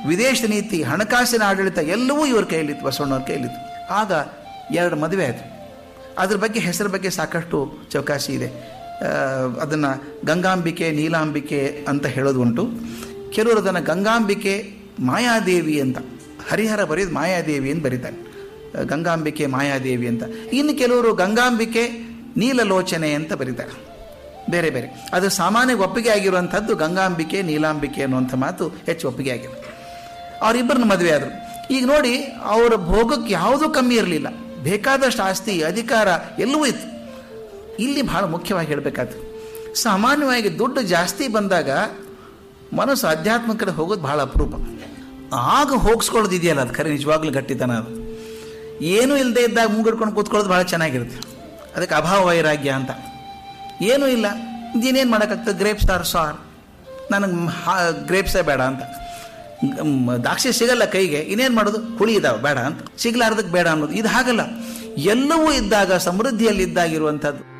ವಿದೇಶ ನೀತಿ ಹಣಕಾಸಿನ ಆಡಳಿತ ಎಲ್ಲವೂ ಇವ್ರ ಕೈಯಲ್ಲಿತ್ತು ಬಸವಣ್ಣವ್ರ ಕೈಯಲ್ಲಿತ್ತು ಆಗ ಎರಡು ಮದುವೆ ಆಯಿತು ಅದ್ರ ಬಗ್ಗೆ ಹೆಸರ ಬಗ್ಗೆ ಸಾಕಷ್ಟು ಚೌಕಾಸಿ ಇದೆ ಅದನ್ನು ಗಂಗಾಂಬಿಕೆ ನೀಲಾಂಬಿಕೆ ಅಂತ ಹೇಳೋದು ಉಂಟು ಕೆಲವರು ಅದನ್ನು ಗಂಗಾಂಬಿಕೆ ಮಾಯಾದೇವಿ ಅಂತ ಹರಿಹರ ಬರೆಯೋದು ಮಾಯಾದೇವಿ ಅಂತ ಬರೀತಾರೆ ಗಂಗಾಂಬಿಕೆ ಮಾಯಾದೇವಿ ಅಂತ ಇನ್ನು ಕೆಲವರು ಗಂಗಾಂಬಿಕೆ ನೀಲಲೋಚನೆ ಅಂತ ಬರೀತಾರೆ ಬೇರೆ ಬೇರೆ ಅದು ಸಾಮಾನ್ಯ ಒಪ್ಪಿಗೆ ಆಗಿರುವಂಥದ್ದು ಗಂಗಾಂಬಿಕೆ ನೀಲಾಂಬಿಕೆ ಅನ್ನುವಂಥ ಮಾತು ಹೆಚ್ಚು ಒಪ್ಪಿಗೆ ಆಗಿದೆ ಅವರಿಬ್ಬರನ್ನ ಮದುವೆ ಆದರು ಈಗ ನೋಡಿ ಅವರ ಭೋಗಕ್ಕೆ ಯಾವುದೂ ಕಮ್ಮಿ ಇರಲಿಲ್ಲ ಬೇಕಾದಷ್ಟು ಆಸ್ತಿ ಅಧಿಕಾರ ಎಲ್ಲವೂ ಇತ್ತು ಇಲ್ಲಿ ಬಹಳ ಮುಖ್ಯವಾಗಿ ಹೇಳಬೇಕಾದ್ರು ಸಾಮಾನ್ಯವಾಗಿ ದುಡ್ಡು ಜಾಸ್ತಿ ಬಂದಾಗ ಮನಸ್ಸು ಅಧ್ಯಾತ್ಮ ಕಡೆ ಹೋಗೋದು ಬಹಳ ಅಪರೂಪ ಆಗ ಹೋಗಿಸ್ಕೊಳ್ಳೋದು ಇದೆಯಲ್ಲ ಅದು ಖರೆ ನಿಜವಾಗ್ಲೂ ಗಟ್ಟಿತನ ಅದು ಏನೂ ಇಲ್ಲದೆ ಇದ್ದಾಗ ಮುಂಗಿಡ್ಕೊಂಡು ಕೂತ್ಕೊಳ್ಳೋದು ಭಾಳ ಚೆನ್ನಾಗಿರುತ್ತೆ ಅದಕ್ಕೆ ಅಭಾವ ವೈರಾಗ್ಯ ಅಂತ ಏನೂ ಇಲ್ಲ ಇನ್ನೇನು ಮಾಡೋಕ್ಕಾಗ್ತದೆ ಗ್ರೇಪ್ಸ್ ಆರ್ ಸಾರ್ ನನಗೆ ಗ್ರೇಪ್ಸೇ ಬೇಡ ಅಂತ ದ್ರಾಕ್ಷಿ ಸಿಗಲ್ಲ ಕೈಗೆ ಇನ್ನೇನು ಮಾಡೋದು ಹುಳಿ ಇದಾವೆ ಬೇಡ ಅಂತ ಸಿಗ್ಲಾರ್ದಕ್ಕೆ ಬೇಡ ಅನ್ನೋದು ಇದು ಹಾಗಲ್ಲ ಎಲ್ಲವೂ ಇದ್ದಾಗ ಸಮೃದ್ಧಿಯಲ್ಲಿ ಇದ್ದಾಗಿರುವಂಥದ್ದು